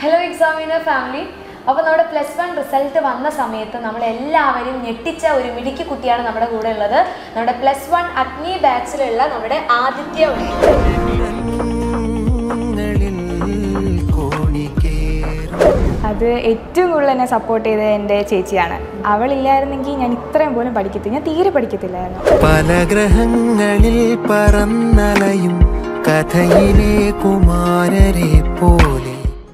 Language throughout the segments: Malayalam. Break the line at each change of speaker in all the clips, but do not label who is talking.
ഹലോ എക്സാമിനർ ഫാമിലി അപ്പോൾ നമ്മുടെ പ്ലസ് വൺ റിസൾട്ട് വന്ന സമയത്ത് നമ്മളെല്ലാവരും ഞെട്ടിച്ച ഒരു മിടുക്കി കുട്ടിയാണ് നമ്മുടെ കൂടെ ഉള്ളത് നമ്മുടെ പ്ലസ് വൺ അഗ്നി ബാച്ചിലുള്ള നമ്മുടെ ആദിത്യ ഉണ്ണി.
ങ്ങളിൽ കോണിക്കേറും
അത് ഏറ്റവും കൂടുതൽ എന്നെ സപ്പോർട്ട് ചെയ്തത് എൻ്റെ ചേച്ചിയാണ് അവളില്ലായിരുന്നെങ്കിൽ ഞാൻ ഇത്രയും പോലും പഠിക്കത്തില്ല ഞാൻ തീരെ പഠിക്കത്തില്ലായിരുന്നു
പല ഗ്രഹങ്ങളിൽ പറന്നലയും കഥയിലെ കുമാരരെ പോലെ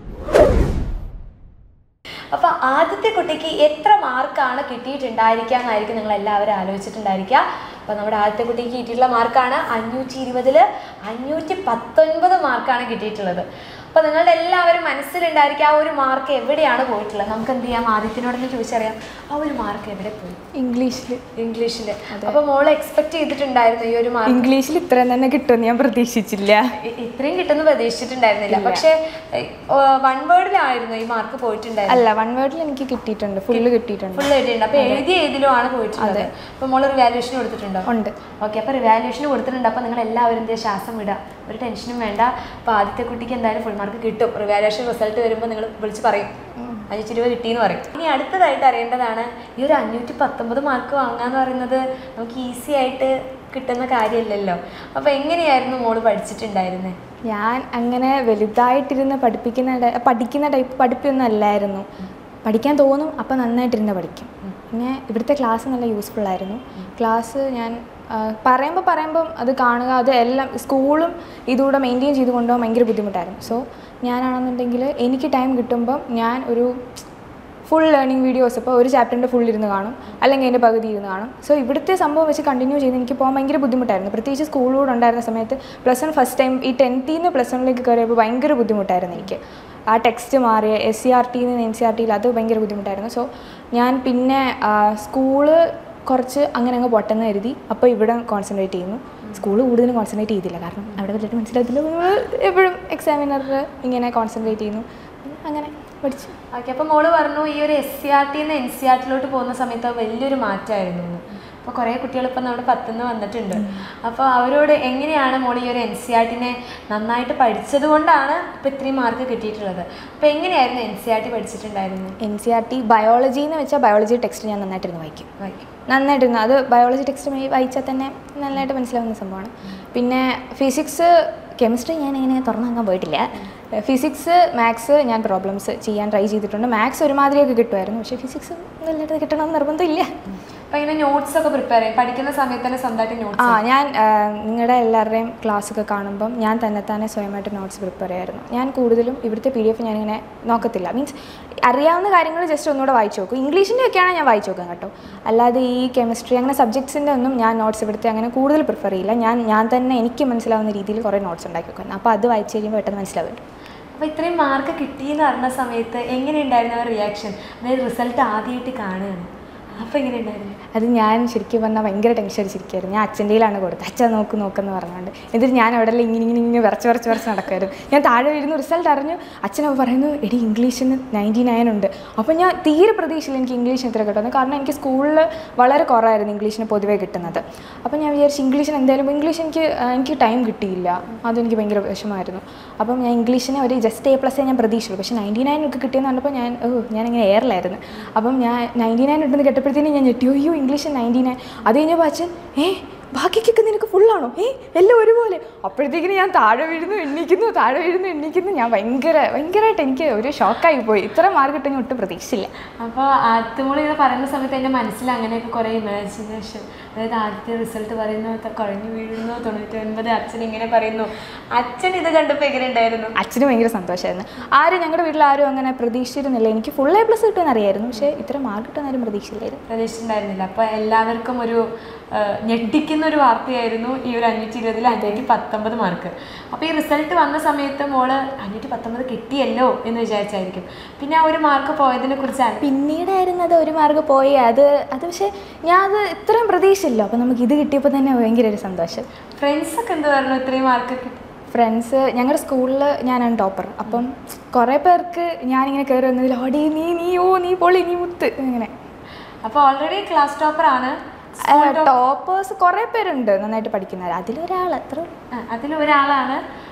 അപ്പോൾ ആദ്യത്തെ കുട്ടിക്ക് എത്ര മാർക്കാണ് കിട്ടിയിട്ടുണ്ടായിരിക്കുക എന്നായിരിക്കും നിങ്ങൾ എല്ലാവരും ആലോചിച്ചിട്ടുണ്ടായിരിക്കുക അപ്പോൾ നമ്മുടെ ആദ്യത്തെ കുട്ടിക്ക് കിട്ടിയിട്ടുള്ള മാർക്കാണ് അഞ്ഞൂറ്റി ഇരുപതിൽ അഞ്ഞൂറ്റി പത്തൊൻപത് മാർക്കാണ് കിട്ടിയിട്ടുള്ളത് അപ്പോൾ നിങ്ങളുടെ എല്ലാവരും മനസ്സിലുണ്ടായിരിക്കുക ആ ഒരു മാർക്ക് എവിടെയാണ് പോയിട്ടുള്ളത് നമുക്ക് എന്ത് ചെയ്യാം ആദ്യത്തിനോടൊന്ന് ചോദിച്ചറിയാം ആ ഒരു മാർക്ക് എവിടെ പോയി ഇംഗ്ലീഷിൽ ഇംഗ്ലീഷിൽ അപ്പോൾ മോൾ എക്സ്പെക്ട് ചെയ്തിട്ടുണ്ടായിരുന്നു ഈ ഒരു മാർക്ക്
ഇംഗ്ലീഷിൽ ഇത്രയും തന്നെ കിട്ടുമെന്ന് ഞാൻ പ്രതീക്ഷിച്ചില്ല
ഇ- ഇത്രയും കിട്ടുമെന്ന് പ്രതീക്ഷിച്ചിട്ടുണ്ടായിരുന്നില്ല പക്ഷേ വൺ വേർഡിലായിരുന്നു ഈ മാർക്ക് പോയിട്ടുണ്ടായിരുന്നത്
അല്ല വൺ വേർഡിൽ എനിക്ക് കിട്ടിയിട്ടുണ്ട് ഫുള്ള് കിട്ടിയിട്ടുണ്ട്
ഫുൾ എഴുതിയിട്ടുണ്ട് അപ്പൊ എഴുതിയ ഏതിലും ആണ് പോയിട്ടുള്ളത് അപ്പൊ മോള് റിവാലുവേഷൻ കൊടുത്തിട്ടുണ്ടോ
ഉണ്ട്
ഓക്കെ അപ്പൊ റിവാലുവേഷൻ കൊടുത്തിട്ടുണ്ട് അപ്പൊ നിങ്ങൾ എല്ലാവരും എന്ത് ശ്വാസം വിടുക ഒരു ടെൻഷനും വേണ്ട അപ്പൊ ആദ്യത്തെ കുട്ടിക്ക് എന്തായാലും ഫുൾ മാർക്ക് കിട്ടും റിവാലുവേഷൻ റിസൾട്ട് വരുമ്പോൾ നിങ്ങൾ വിളിച്ച് പറയും അഞ്ഞൂറ്റി രൂപ കിട്ടിയെന്ന് പറയും ഇനി അടുത്തതായിട്ട് അറിയേണ്ടതാണ് ഈ ഒരു അഞ്ഞൂറ്റി പത്തൊമ്പത് മാർക്ക് വാങ്ങാന്ന് പറയുന്നത് നമുക്ക് ഈസി ആയിട്ട് കിട്ടുന്ന കാര്യമല്ലല്ലോ അപ്പൊ എങ്ങനെയായിരുന്നു മോള് പഠിച്ചിട്ടുണ്ടായിരുന്നത്
ഞാൻ അങ്ങനെ വലുതായിട്ടിരുന്ന് പഠിപ്പിക്കുന്ന ടൈ- പഠിക്കുന്ന ടൈപ്പ് പഠിപ്പൊന്നും അല്ലായിരുന്നു പഠിക്കാൻ തോന്നും അപ്പം നന്നായിട്ടിരുന്ന് പഠിക്കും പിന്നെ ഇവിടുത്തെ ക്ലാസ് നല്ല യൂസ്ഫുൾ ആയിരുന്നു ക്ലാസ് ഞാൻ പറയുമ്പോൾ പറയുമ്പം അത് കാണുക അത് എല്ലാം സ്കൂളും ഇതുകൂടെ മെയിൻറ്റെയിൻ ചെയ്ത് കൊണ്ടുപോകാൻ ഭയങ്കര ബുദ്ധിമുട്ടായിരുന്നു സോ ഞാനാണെന്നുണ്ടെങ്കിൽ എനിക്ക് ടൈം കിട്ടുമ്പം ഞാൻ ഒരു ഫുൾ ലേണിംഗ് വീഡിയോസ് ഇപ്പോൾ ഒരു ചാപ്റ്ററിൻ്റെ ഫുൾ ഇരുന്ന് കാണും അല്ലെങ്കിൽ അതിൻ്റെ പകുതി ഇരുന്ന് കാണും സോ ഇവിടുത്തെ സംഭവം വെച്ച് കണ്ടിന്യൂ ചെയ്ത് എനിക്ക് പോകാൻ ഭയങ്കര ബുദ്ധിമുട്ടായിരുന്നു പ്രത്യേകിച്ച് സ്കൂളിലൂടെ ഉണ്ടായിരുന്ന സമയത്ത് പ്ലസ് വൺ ഫസ്റ്റ് ടൈം ഈ ടെൻത്തിൽ നിന്ന് പ്ലസ് വണ്ണിലേക്ക് കയറിയപ്പോൾ ഭയങ്കര ബുദ്ധിമുട്ടായിരുന്നു എനിക്ക് ആ ടെക്സ്റ്റ് മാറിയ എസ് സി ആർ ടിയിൽ നിന്ന് എൻ സി ആർ ടിയിൽ അത് ഭയങ്കര ബുദ്ധിമുട്ടായിരുന്നു സോ ഞാൻ പിന്നെ സ്കൂള് കുറച്ച് അങ്ങനെ അങ്ങ് പൊട്ടെന്ന് കരുതി അപ്പോൾ ഇവിടെ കോൺസെൻട്രേറ്റ് ചെയ്യുന്നു സ്കൂൾ കൂടുതലും കോൺസെൻട്രേറ്റ് ചെയ്തില്ല കാരണം അവിടെ വല്ലതും മനസ്സിലാകത്തില്ല നമ്മൾ എപ്പോഴും എക്സാമിനറിൽ ഇങ്ങനെ കോൺസെൻട്രേറ്റ് ചെയ്യുന്നു അങ്ങനെ പഠിച്ചു
ഓക്കെ അപ്പോൾ മോള് പറഞ്ഞു ഈ ഒരു എസ് സി ആർ ടിന്ന് എൻ സി ആർ ടിയിലോട്ട് പോകുന്ന സമയത്ത് അത് വലിയൊരു മാറ്റമായിരുന്നു എന്ന് അപ്പോൾ കുറേ കുട്ടികൾ ഇപ്പം നമ്മുടെ പത്തുനിന്ന് വന്നിട്ടുണ്ട് അപ്പോൾ അവരോട് എങ്ങനെയാണ് മോൾ ഈ ഒരു എൻ സി ആർ ടിനെ നന്നായിട്ട് പഠിച്ചത് കൊണ്ടാണ് ഇപ്പോൾ ഇത്രയും മാർക്ക് കിട്ടിയിട്ടുള്ളത് അപ്പോൾ എങ്ങനെയായിരുന്നു എൻ സി ആർ ടി പഠിച്ചിട്ടുണ്ടായിരുന്നത്
N C R T biology എന്ന് വെച്ചാൽ ബയോളജി ടെക്സ്റ്റ് ഞാൻ നന്നായിട്ടിരുന്ന് വായിക്കും
വായിക്കും
നന്നായിട്ടിരുന്നു അത് ബയോളജി ടെക്സ്റ്റ് വായിച്ചാൽ തന്നെ നന്നായിട്ട് മനസ്സിലാവുന്ന സംഭവമാണ് പിന്നെ ഫിസിക്സ് കെമിസ്ട്രി ഞാൻ ഇങ്ങനെ തുറന്നു നോക്കാൻ പോയിട്ടില്ല ഫിസിക്സ് മാത്സ് ഞാൻ പ്രോബ്ലംസ് ചെയ്യാൻ ട്രൈ ചെയ്തിട്ടുണ്ട് മാത്സ് ഒരുമാതിരിയൊക്കെ കിട്ടുമായിരുന്നു പക്ഷേ ഫിസിക്സ് നല്ലതായിട്ട് കിട്ടണമെന്ന് നിർബന്ധമില്ല
അപ്പോൾ ഇങ്ങനെ നോട്ട്സ് ഒക്കെ പ്രിപ്പയർ ചെയ്യും പഠിക്കുന്ന സമയത്ത് തന്നെ സ്വന്തമായിട്ട്
ആ
നോട്ട്സ്
ഞാൻ നിങ്ങളുടെ എല്ലാവരുടെയും ക്ലാസ്സൊക്കെ കാണുമ്പം ഞാൻ തന്നെ തന്നെ സ്വയമായിട്ട് നോട്ട്സ് പ്രിപ്പയർ ചെയ്യായിരുന്നു ഞാൻ കൂടുതലും ഇവിടുത്തെ പി ഡി എഫ് ഞാനിങ്ങനെ നോക്കത്തില്ല മീൻസ് അറിയാവുന്ന കാര്യങ്ങൾ ജസ്റ്റ് ഒന്നുകൂടെ വായിച്ചു നോക്കും ഇംഗ്ലീഷിൻ്റെ ഒക്കെയാണ് ഞാൻ വായിച്ചു നോക്കാം കേട്ടോ അല്ലാതെ ഈ കെമിസ്ട്രി അങ്ങനെ സബ്ജക്ട്സിൻ്റെ ഒന്നും ഞാൻ നോട്ട്സ് ഇവിടുത്തെ അങ്ങനെ കൂടുതൽ പ്രിഫർ ചെയ്യില്ല ഞാൻ ഞാൻ തന്നെ എനിക്ക് മനസ്സിലാവുന്ന രീതിയിൽ കുറേ നോട്ട്സ് ഉണ്ടാക്കി വെക്കുന്നു അപ്പോൾ അത് വായിച്ച് കഴിയുമ്പോൾ പെട്ടെന്ന് മനസ്സിലാവും
അപ്പോൾ ഇത്രയും മാർക്ക് കിട്ടിയെന്ന് അറിഞ്ഞ സമയത്ത് എങ്ങനെയുണ്ടായിരുന്നു ആ റിയാക്ഷൻ അതായത് റിസൾട്ട് ആദ്യമായിട്ട് കാണുകയാണ് അപ്പോൾ എങ്ങനെയുണ്ടായിരുന്നു
അത് ഞാൻ ശരിക്കും പറഞ്ഞാൽ ഭയങ്കര ടെൻഷൻ അടിച്ചിരിക്കുകയായിരുന്നു ഞാൻ അച്ഛൻ്റെ കയ്യിലാണ് കൊടുത്തത് അച്ഛൻ നോക്ക് നോക്കെന്ന് പറഞ്ഞുകൊണ്ട് എന്നിട്ട് ഞാൻ അവിടെ എല്ലാം ഇങ്ങനെ ഇങ്ങനെ ഇങ്ങനെ വിറച്ച് വിറച്ച് വിറച്ച് നടക്കുമായിരുന്നു ഞാൻ താഴെ വീഴുന്നു റിസൾട്ട് അറിഞ്ഞു അച്ഛനപ്പോൾ പറയുന്നു എടി ഇംഗ്ലീഷിന് നയൻറ്റി നയൻ ഉണ്ട് അപ്പോൾ ഞാൻ തീരെ പ്രതീക്ഷയില്ല എനിക്ക് ഇംഗ്ലീഷിന് ഇത്ര കിട്ടുന്നത് കാരണം എനിക്ക് സ്കൂളിൽ വളരെ കുറവായിരുന്നു ഇംഗ്ലീഷിന് പൊതുവേ കിട്ടുന്നത് അപ്പോൾ ഞാൻ വിചാരിച്ചു ഇംഗ്ലീഷിന് എന്തായാലും ഇംഗ്ലീഷ് എനിക്ക് ആ, എനിക്ക് ടൈം കിട്ടിയില്ല അതെനിക്ക് ഭയങ്കര വിഷമമായിരുന്നു അപ്പം ഞാൻ ഇംഗ്ലീഷിന് ഒരു ജസ്റ്റ് എ പ്ലസ് ഞാൻ പ്രതീക്ഷിച്ചുള്ളൂ പക്ഷേ നയൻറ്റി നയൻ ഒക്കെ കിട്ടിയെന്ന് പറഞ്ഞപ്പോൾ ഞാൻ ഓ ഞാനിങ്ങനെ എയറിലായിരുന്നു അപ്പം ഞാൻ നയൻറ്റി നയൻ ഉണ്ടെന്ന് കേട്ടപ്പോഴത്തേനും ഞാൻ ഞെട്ടി അയ്യോ ഇംഗ്ലീഷ് നയൻറ്റി നയൻ അത് കഴിഞ്ഞപ്പോൾ അച്ഛൻ ഏ ബാക്കിക്കൊക്കെ നിനക്ക് ഫുള്ളാണോ ഏ എല്ലാം ഒരുപോലെ അപ്പോഴത്തേക്കിന് ഞാൻ താഴെ വീഴുന്നു എണ്ണിക്കുന്നു താഴെ വീഴുന്നു എണ്ണിക്കുന്നു ഞാൻ ഭയങ്കര ഭയങ്കരമായിട്ട് എനിക്ക് ഒരു ഷോക്കായി പോയി ഇത്ര മാർക്ക് കിട്ടും ഞാൻ ഒട്ടും പ്രതീക്ഷിച്ചില്ല
അപ്പോൾ ആദ്യമോൾ ഇങ്ങനെ പറയുന്ന സമയത്ത് എൻ്റെ മനസ്സിൽ അങ്ങനെയൊക്കെ കുറേ ഇമാജിനേഷൻ അതായത് ആദ്യത്തെ റിസൾട്ട് പറയുന്നു ത- കുഴഞ്ഞു വീഴുന്നു തൊണ്ണൂറ്റി ഒൻപത് അച്ഛൻ ഇങ്ങനെ പറയുന്നു അച്ഛൻ ഇത് കണ്ടപ്പോൾ എങ്ങനെ ഉണ്ടായിരുന്നു
അച്ഛന് ഭയങ്കര സന്തോഷമായിരുന്നു ആരും ഞങ്ങളുടെ വീട്ടിൽ ആരും അങ്ങനെ പ്രതീക്ഷിച്ചിരുന്നില്ല എനിക്ക് ഫുൾ എ പ്ലസ് കിട്ടുമെന്ന് അറിയായിരുന്നു പക്ഷേ ഇത്ര മാർക്ക് കിട്ടുമെന്ന് ആരും പ്രതീക്ഷിച്ചില്ലായിരുന്നു
പ്രതീക്ഷിച്ചിട്ടുണ്ടായിരുന്നില്ല അപ്പോൾ എല്ലാവർക്കും ഒരു ആ, ഞെട്ടിക്കുന്ന ഒരു വാർത്തയായിരുന്നു ഈ ഒരു അഞ്ഞൂറ്റി ഇരുപതിൽ അഞ്ഞൂറ്റി പത്തൊമ്പത് മാർക്ക് അപ്പോൾ ഈ റിസൾട്ട് വന്ന സമയത്ത് മോള് അഞ്ഞൂറ്റി പത്തൊമ്പത് കിട്ടിയല്ലോ എന്ന് വിചാരിച്ചായിരിക്കും പിന്നെ ആ ഒരു മാർക്ക് പോയതിനെ കുറിച്ചാണ്
പിന്നീടായിരുന്നു അത് ഒരു മാർക്ക് പോയി അത് അത് പക്ഷേ ഞാൻ അത് ഇത്രയും പ്രതീക്ഷിച്ചില്ല അപ്പോൾ നമുക്ക് ഇത് കിട്ടിയപ്പോൾ തന്നെ ഭയങ്കര ഒരു സന്തോഷം
ഫ്രണ്ട്സൊക്കെ എന്ത് പറഞ്ഞു ഇത്രയും മാർക്ക് കിട്ടി
ഫ്രണ്ട്സ് ഞങ്ങളുടെ സ്കൂളിൽ ഞാനാണ് ടോപ്പർ അപ്പം കുറേ പേർക്ക് ഞാനിങ്ങനെ കയറി വന്നതിൽ ഓടി നീ നീ ഓ നീ പൊളി നീ മുത്ത് ഇങ്ങനെ
അപ്പോൾ ഓൾറെഡി ക്ലാസ് ടോപ്പർ ആണ്
ടോപ്പേഴ്സ് കുറേ പേരുണ്ട് നന്നായിട്ട് പഠിക്കുന്നവർ അതിലൊരാൾ അത്ര
അതിൽ ഒരാളാണ്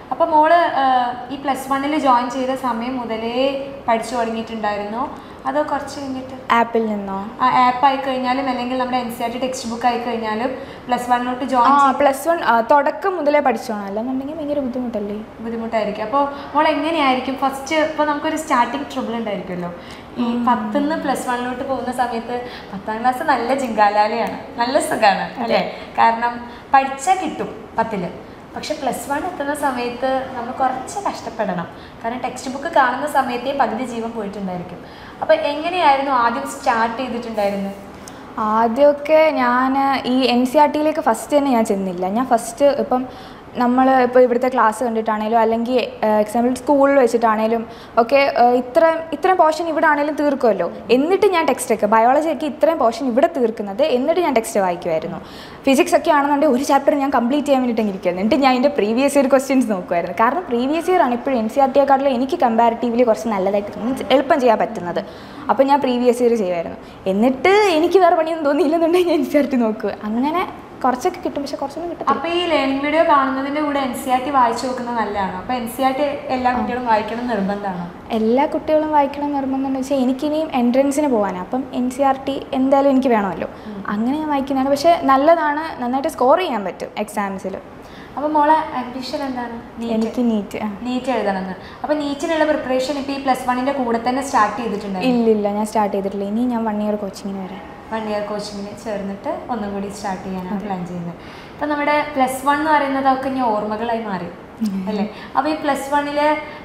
അപ്പോൾ മോള് ആ, ഈ പ്ലസ് വണ്ണിൽ ജോയിൻ ചെയ്ത സമയം മുതലേ പഠിച്ചു തുടങ്ങിയിട്ടുണ്ടായിരുന്നോ അതോ കുറച്ച് കഴിഞ്ഞിട്ട്
ആപ്പിൽ നിന്നോ
ആ ആപ്പ് ആയി കഴിഞ്ഞാലും അല്ലെങ്കിൽ നമ്മുടെ N C R T text book ആയി കഴിഞ്ഞാലും പ്ലസ് വണ്ണിലോട്ട്
ആ
ജോയിൻ
പ്ലസ് വൺ തുടക്കം മുതലേ പഠിച്ചോണം അല്ലെന്നുണ്ടെങ്കിൽ ഭയങ്കര ബുദ്ധിമുട്ടല്ലേ
ബുദ്ധിമുട്ടായിരിക്കും അപ്പോൾ മോൾ എങ്ങനെയായിരിക്കും ഫസ്റ്റ് ഇപ്പോൾ നമുക്കൊരു സ്റ്റാർട്ടിങ് ട്രബിൾ ഉണ്ടായിരിക്കുമല്ലോ ഈ പത്തുനിന്ന് പ്ലസ് വണ്ണിലോട്ട് പോകുന്ന സമയത്ത് പത്താം ക്ലാസ് നല്ല ജിങ്കാലാലയാണ് നല്ല സുഖമാണ് അല്ലേ കാരണം പഠിച്ചാൽ കിട്ടും പത്തില് പക്ഷെ പ്ലസ് വൺ എത്തുന്ന സമയത്ത് നമ്മൾ കുറച്ച് കഷ്ടപ്പെടണം കാരണം ടെക്സ്റ്റ് ബുക്ക് കാണുന്ന സമയത്തേ പകുതി ജീവൻ പോയിട്ടുണ്ടായിരിക്കും അപ്പോൾ എങ്ങനെയായിരുന്നു ആദ്യം സ്റ്റാർട്ട് ചെയ്തിട്ടുണ്ടായിരുന്നത്
ആദ്യമൊക്കെ ഞാൻ ഈ എൻ സി ആർ ടിയിലേക്ക് ഫസ്റ്റ് തന്നെ ഞാൻ ചെന്നില്ല ഞാൻ ഫസ്റ്റ് ഇപ്പം നമ്മൾ ഇപ്പോൾ ഇവിടുത്തെ ക്ലാസ് കണ്ടിട്ടാണേലും അല്ലെങ്കിൽ എക്സാമ്പിൾ സ്കൂളിൽ വെച്ചിട്ടാണേലും ഒക്കെ ഏഹ്, ഇത്ര ഇത്രയും പോർഷൻ ഇവിടെ ആണേലും തീർക്കുമല്ലോ എന്നിട്ട് ഞാൻ ടെക്സ്റ്റ് ഒക്കെ ബയോളജി ഒക്കെ ഇത്രയും പോർഷൻ ഇവിടെ തീർക്കുന്നത് എന്നിട്ട് ഞാൻ ടെക്സ്റ്റ് വായിക്കുമായിരുന്നു ഫിസിക്സ് ഒക്കെ ആണെന്നുണ്ടെങ്കിൽ ഒരു ചാപ്റ്റർ ഞാൻ കംപ്ലീറ്റ് ചെയ്യാൻ വേണ്ടിയിട്ട് ഇരിക്കുന്നത് എന്നിട്ട് ഞാൻ എൻ്റെ പ്രീവിയസ് ഇയർ ക്വസ്റ്റ്യൻസ് നോക്കുമായിരുന്നു കാരണം പ്രീവിയസ് ഇയർ ആണ് ഇപ്പോഴും എൻ സി ആർ ടിയെക്കാട്ടിലും എനിക്ക് കമ്പാരിറ്റീവ്ലി കുറച്ച് നല്ലതായിട്ട് മീൻസ് എളുപ്പം ചെയ്യാൻ പറ്റുന്നത് അപ്പോൾ ഞാൻ പ്രീവിയസ് ഇയർ ചെയ്യുമായിരുന്നു എന്നിട്ട് എനിക്ക് വേറെ പണിയൊന്നും തോന്നിയില്ലെന്നുണ്ടെങ്കിൽ ഞാൻ എൻ സി ആർ ടി നോക്കുക അങ്ങനെ കുറച്ചൊക്കെ കിട്ടും പക്ഷെ കുറച്ചൊന്നും കിട്ടും
അപ്പോൾ ഈ ലേണിംഗ് വീഡിയോ കാണുന്നതിൻ്റെ കൂടെ എൻ സി ആർ ടി വായിച്ചു നോക്കുന്നത് നല്ലതാണ് അപ്പോൾ എൻ സി ആർ ടി എല്ലാ കുട്ടികളും വായിക്കണം എന്ന് നിർബന്ധമാണോ
എല്ലാ കുട്ടികളും വായിക്കണം നിർബന്ധമെന്ന് വെച്ചാൽ എനിക്കിനിയും എൻട്രൻസിന് പോകാനാണ് അപ്പം എൻ സി ആർ ടി എന്തായാലും എനിക്ക് വേണമല്ലോ അങ്ങനെ ഞാൻ വായിക്കുന്നതാണ് പക്ഷേ നല്ലതാണ് നന്നായിട്ട് സ്കോർ ചെയ്യാൻ പറ്റും എക്സാംസിൽ
അപ്പോൾ മോളെ അംബിഷൻ എന്താണ് നീറ്റ്
എനിക്ക് നീറ്റ്
നീറ്റ് എഴുതണമെന്ന് അപ്പോൾ നീറ്റിനുള്ള പ്രിപ്പറേഷൻ ഇപ്പോൾ ഈ പ്ലസ് വണ്ണിൻ്റെ കൂടെ തന്നെ സ്റ്റാർട്ട് ചെയ്തിട്ടുണ്ട്
ഇല്ലില്ല ഞാൻ സ്റ്റാർട്ട് ചെയ്തിട്ടില്ല ഇനി ഞാൻ വൺ ഇയർ കോച്ചിങ്ങിന് വരാം
വൺ ഇയർ കോച്ചിങ്ങിന് ചേർന്നിട്ട് ഒന്നും കൂടി സ്റ്റാർട്ട് ചെയ്യാനാണ് പ്ലാൻ ചെയ്യുന്നത് അപ്പോൾ നമ്മുടെ പ്ലസ് വൺ എന്ന് പറയുന്നതൊക്കെ ഇനി ഓർമ്മകളായി മാറി അല്ലേ അപ്പോൾ ഈ പ്ലസ് വണ്ണിൽ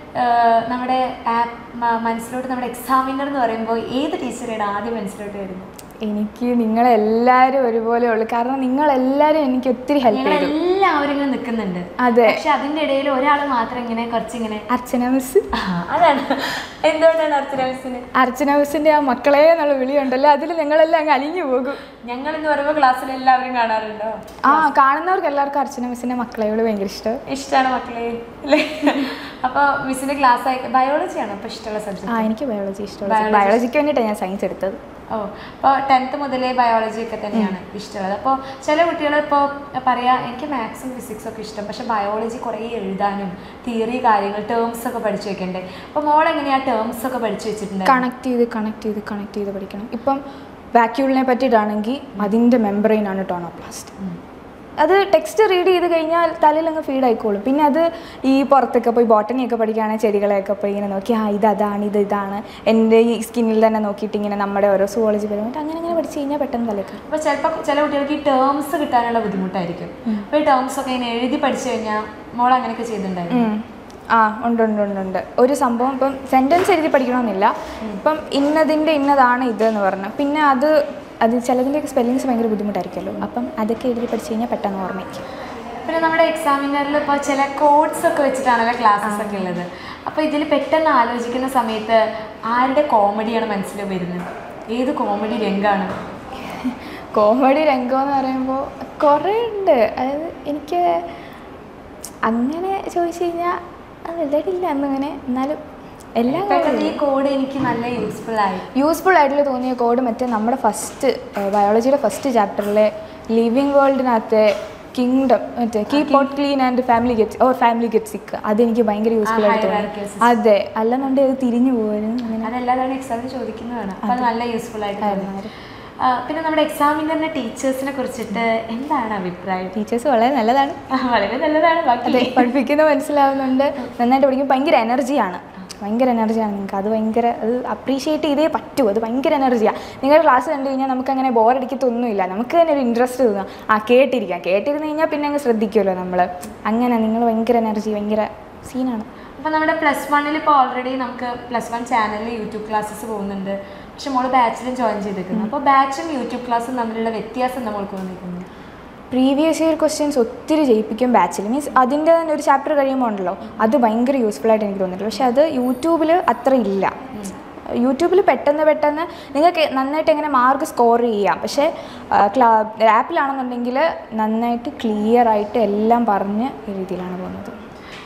നമ്മുടെ ആപ്പ് മനസ്സിലോട്ട് നമ്മുടെ എക്സാമിനർ എന്ന് പറയുമ്പോൾ ഏത് ടീച്ചറുടെ ആദ്യം മനസ്സിലോട്ട് വരുന്നു
എനിക്ക് നിങ്ങളെല്ലാവരും ഒരുപോലെ ഉള്ളു കാരണം നിങ്ങളെല്ലാവരും എനിക്ക് ഒത്തിരി ഹെൽപ്പ്
ഞങ്ങൾ
ചെയ്തു
എല്ലാവരും ഇങ്ങനെ നിൽക്കുന്നുണ്ട്
അതെ
പക്ഷെ അതിൻ്റെ ഇടയിൽ ഒരാൾ മാത്രം ഇങ്ങനെ കുറച്ചിങ്ങനെ
അർച്ചന മിസ്
ആ, അതാണ് എന്തുകൊണ്ടാണ് അർച്ചന മിസ്സിന്
അർച്ചന മിസ്സിൻ്റെ ആ മക്കളെ എന്നുള്ള വിളിയുണ്ടല്ലോ അതിൽ നിങ്ങളെല്ലാം അങ്ങ് അലിഞ്ഞു പോകും
ഞങ്ങൾ എന്ന് പറയുമ്പോൾ ക്ലാസ്സിൽ എല്ലാവരും കാണാറുണ്ടോ
ആ കാണുന്നവർക്ക് എല്ലാവർക്കും അർച്ചന മിസ്സിൻ്റെ മക്കളെയോട് ഭയങ്കര ഇഷ്ടം
ഇഷ്ടമാണ് മക്കളെ അല്ലേ അപ്പോൾ മിസ്സിന്റെ ക്ലാസ് ആയി ബയോളജിയാണോ അപ്പോൾ ഇഷ്ടമുള്ള
ആ
സബ്ജക്ട്
എനിക്ക് ബയോളജി ഇഷ്ടമുള്ള
Biology.
ബയോളജിക്ക് വേണ്ടിയിട്ടാണ് ഞാൻ സയൻസ് എടുത്തത്
ഓ അപ്പോൾ ടെൻത്ത് മുതലേ ബയോളജി ഒക്കെ തന്നെയാണ് ഇഷ്ടമുള്ളത് അപ്പോൾ ചില കുട്ടികൾ ഇപ്പോൾ പറയാ എനിക്ക് മാത്സും ഫിസിക്സും ഒക്കെ ഇഷ്ടം പക്ഷെ ബയോളജി കുറേ എഴുതാനും തിയറി കാര്യങ്ങൾ ടേംസ് ഒക്കെ പഠിച്ചു വെക്കണ്ടേ അപ്പോൾ മോൾ എങ്ങനെയാ ടേംസ് ഒക്കെ പഠിച്ചു വെച്ചിട്ടുണ്ട്
കണക്ട് ചെയ്ത് കണക്ട് ചെയ്ത് കണക്ട് ചെയ്ത് പഠിക്കണം ഇപ്പം വാക്യൂളിനെ പറ്റിയിട്ടാണെങ്കിൽ അതിൻ്റെ മെമ്പറൈനാണ് ടോണോപ്ലാസ്റ്റ് അത് ടെക്സ്റ്റ് റീഡ് ചെയ്ത് കഴിഞ്ഞാൽ തലയിൽ അങ്ങ് ഫീഡ് ആയിക്കോളും പിന്നെ അത് ഈ പുറത്തൊക്കെ പോയി ബോട്ടണിയൊക്കെ പഠിക്കുകയാണെങ്കിൽ ചെടികളെയൊക്കെ പോയി ഇങ്ങനെ നോക്കി ആ ഇത് അതാണ് ഇത് ഇതാണ് എൻ്റെ ഈ സ്കിന്നിൽ തന്നെ നോക്കിയിട്ട് ഇങ്ങനെ നമ്മുടെ ഓരോ സുവോളജി പരമായിട്ട് അങ്ങനെ അങ്ങനെ പഠിച്ച് കഴിഞ്ഞാൽ പെട്ടെന്ന് തലക്ക്
അപ്പോൾ ചിലപ്പോൾ ചില കുട്ടികൾക്ക് ഈ ടേംസ് കിട്ടാനുള്ള ബുദ്ധിമുട്ടായിരിക്കും അപ്പോൾ ഈ ടേംസ് ഒക്കെ ഇങ്ങനെ എഴുതി പഠിച്ചു കഴിഞ്ഞാൽ മോൾ അങ്ങനെയൊക്കെ ചെയ്തിട്ടുണ്ടായിരുന്നു
ഉം. ആ ഉണ്ട് ഉണ്ട് ഉണ്ട് ഉണ്ട് ഒരു സംഭവം ഇപ്പം സെൻറ്റൻസ് എഴുതി പഠിക്കണമെന്നില്ല ഇപ്പം ഇന്നതിൻ്റെ ഇന്നതാണ് ഇത് എന്ന് പറഞ്ഞു പിന്നെ അത് അത് ചിലതിൻ്റെയൊക്കെ സ്പെല്ലിങ്സ് ഭയങ്കര ബുദ്ധിമുട്ടായിരിക്കുമല്ലോ അപ്പം അതൊക്കെ എഴുതി പഠിച്ചു കഴിഞ്ഞാൽ പെട്ടെന്ന് ഓർമ്മയ്ക്കും
പിന്നെ നമ്മുടെ എക്സാമിനറിൽ ഇപ്പോൾ ചില കോഡ്സ് ഒക്കെ വെച്ചിട്ടാണല്ലോ ക്ലാസ്സസ് ഒക്കെ ഉള്ളത് അപ്പോൾ ഇതിൽ പെട്ടെന്ന് ആലോചിക്കുന്ന സമയത്ത് ആരുടെ കോമഡിയാണ് മനസ്സിൽ വരുന്നത് ഏത് കോമഡി രംഗമാണ്
കോമഡി രംഗം എന്ന് പറയുമ്പോൾ കുറേ ഉണ്ട് അതായത് എനിക്ക് അങ്ങനെ ചോദിച്ചു കഴിഞ്ഞാൽ അത് വലുതായിട്ടില്ല അന്നിങ്ങനെ എന്നാലും എല്ലാം
പെട്ടെന്ന് ഈ കോഡ് എനിക്ക് നല്ല യൂസ്ഫുൾ ആയി
യൂസ്ഫുൾ ആയിട്ടുള്ള തോന്നിയ കോഡ് മറ്റേ നമ്മുടെ ഫസ്റ്റ് ബയോളജിയുടെ ഫസ്റ്റ് ചാപ്റ്ററിലെ ലിവിങ് വേൾഡിനകത്തെ കിങ്ഡം മറ്റേ keep out clean and family get oh family get സിക്ക് അതെനിക്ക് ഭയങ്കര യൂസ്ഫുൾ ആയിട്ട്
hierarchical
തോന്നി അതെ അല്ലെന്നുണ്ടെങ്കിൽ അത് തിരിഞ്ഞു പോകുമായിരുന്നു അങ്ങനെ
അതെല്ലാ തവണ എക്സാമിന് ചോദിക്കുന്നതാണ് അപ്പോൾ അത് നല്ല യൂസ്ഫുൾ ആയിട്ട് തോന്നി ആ, പിന്നെ നമ്മുടെ എക്സാമിനറിൻ്റെ ടീച്ചേഴ്സിനെ കുറിച്ചിട്ട് എന്താണ് അഭിപ്രായം
ടീച്ചേഴ്സ് വളരെ നല്ലതാണ്
ആ, വളരെ നല്ലതാണ് ബാക്കി
അതെ പഠിപ്പിക്കുന്ന മനസ്സിലാവുന്നുണ്ട് നന്നായിട്ട് പഠിക്കും ഭയങ്കര എനർജിയാണ് ഭയങ്കര എനർജിയാണ് നിങ്ങൾക്ക് അത് ഭയങ്കര അത് അപ്രീഷിയേറ്റ് ചെയ്തേ പറ്റൂ അത് ഭയങ്കര എനർജിയാണ് നിങ്ങളുടെ ക്ലാസ് കണ്ടു കഴിഞ്ഞാൽ നമുക്ക് അങ്ങനെ ബോറടിക്കത്തൊന്നുമില്ല നമുക്ക് തന്നെ ഒരു ഇൻട്രസ്റ്റ് തോന്നുക ആ കേട്ടിരിക്കാം കേട്ടിരുന്ന് കഴിഞ്ഞാൽ പിന്നെ അങ്ങ് ശ്രദ്ധിക്കുമല്ലോ നമ്മൾ അങ്ങനെ നിങ്ങൾ ഭയങ്കര എനർജി ഭയങ്കര സീനാണ്
അപ്പോൾ നമ്മുടെ പ്ലസ് വണ്ണിൽ ഇപ്പോൾ ഓൾറെഡി നമുക്ക് പ്ലസ് വൺ ചാനലിൽ യൂട്യൂബ് ക്ലാസ്സസ് പോകുന്നുണ്ട് പക്ഷെ മോള് ബാച്ചിലും ജോയിൻ ചെയ്തിരിക്കുന്നു അപ്പോൾ ബാച്ചും യൂട്യൂബ് ക്ലാസ്സും തമ്മിലുള്ള വ്യത്യാസം എന്താ മോൾക്ക് തോന്നിയിരിക്കുന്നു
പ്രീവിയസ് ഇയർ ക്വസ്റ്റ്യൻസ് ഒത്തിരി ജയിപ്പിക്കും ബാച്ചിൽ മീൻസ് അതിൻ്റെ തന്നെ ഒരു ചാപ്റ്റർ കഴിയുമ്പോൾ ഉണ്ടല്ലോ അത് ഭയങ്കര യൂസ്ഫുൾ ആയിട്ട് എനിക്ക് തോന്നിയിട്ടുണ്ട് പക്ഷെ അത് യൂട്യൂബിൽ അത്ര ഇല്ല യൂട്യൂബിൽ പെട്ടെന്ന് പെട്ടെന്ന് നിങ്ങൾക്ക് നന്നായിട്ട് എങ്ങനെ മാർക്ക് സ്കോർ ചെയ്യാം പക്ഷേ ക്ലാ ആപ്പിലാണെന്നുണ്ടെങ്കിൽ നന്നായിട്ട് ക്ലിയർ ആയിട്ട് എല്ലാം പറഞ്ഞ് ഈ രീതിയിലാണ് പോകുന്നത്